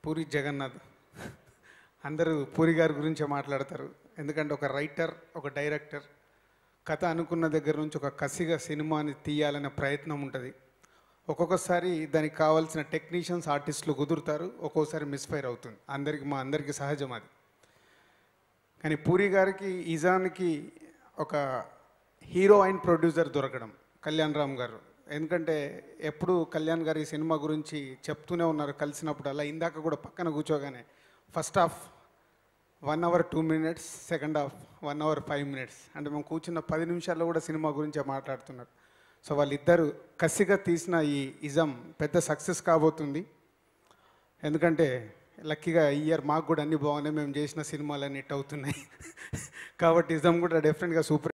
పూరి జగన్నాథ్ అందరూ పూరి గారి గురించే మాట్లాడతారు ఎందుకంటే ఒక రైటర్ ఒక డైరెక్టర్ కథ అనుకున్న దగ్గర నుంచి ఒక కసిగా సినిమాని తీయాలనే ప్రయత్నం ఉంటుంది ఒక్కొక్కసారి దానికి కావాల్సిన టెక్నీషియన్స్ ఆర్టిస్టులు కుదురుతారు ఒక్కోసారి మిస్ఫైర్ అవుతుంది అందరికి మా అందరికీ సహజం అది కానీ పూరి గారికి ఇజాన్కి ఒక హీరో అండ్ ప్రొడ్యూసర్ దొరకడం కళ్యాణ్ రామ్ గారు ఎందుకంటే ఎప్పుడు కళ్యాణ్ గారు ఈ సినిమా గురించి చెప్తూనే ఉన్నారు కలిసినప్పుడు అలా ఇందాక కూడా పక్కన కూర్చోగానే first half one hour two minutes second half one hour five minutes అంటే మేము కూర్చున్న పది నిమిషాల్లో కూడా సినిమా గురించే మాట్లాడుతున్నారు సో వాళ్ళిద్దరు కసిగా తీసిన ఈ ఇజం పెద్ద సక్సెస్ కాబోతుంది ఎందుకంటే లక్కీగా ఈ ఇయర్ మాకు కూడా అన్ని బాగున్నాయి మేము చేసిన సినిమాలు అన్ని హిట్ అవుతున్నాయి కాబట్టి ఇజం కూడా డెఫినెట్గా సూపర్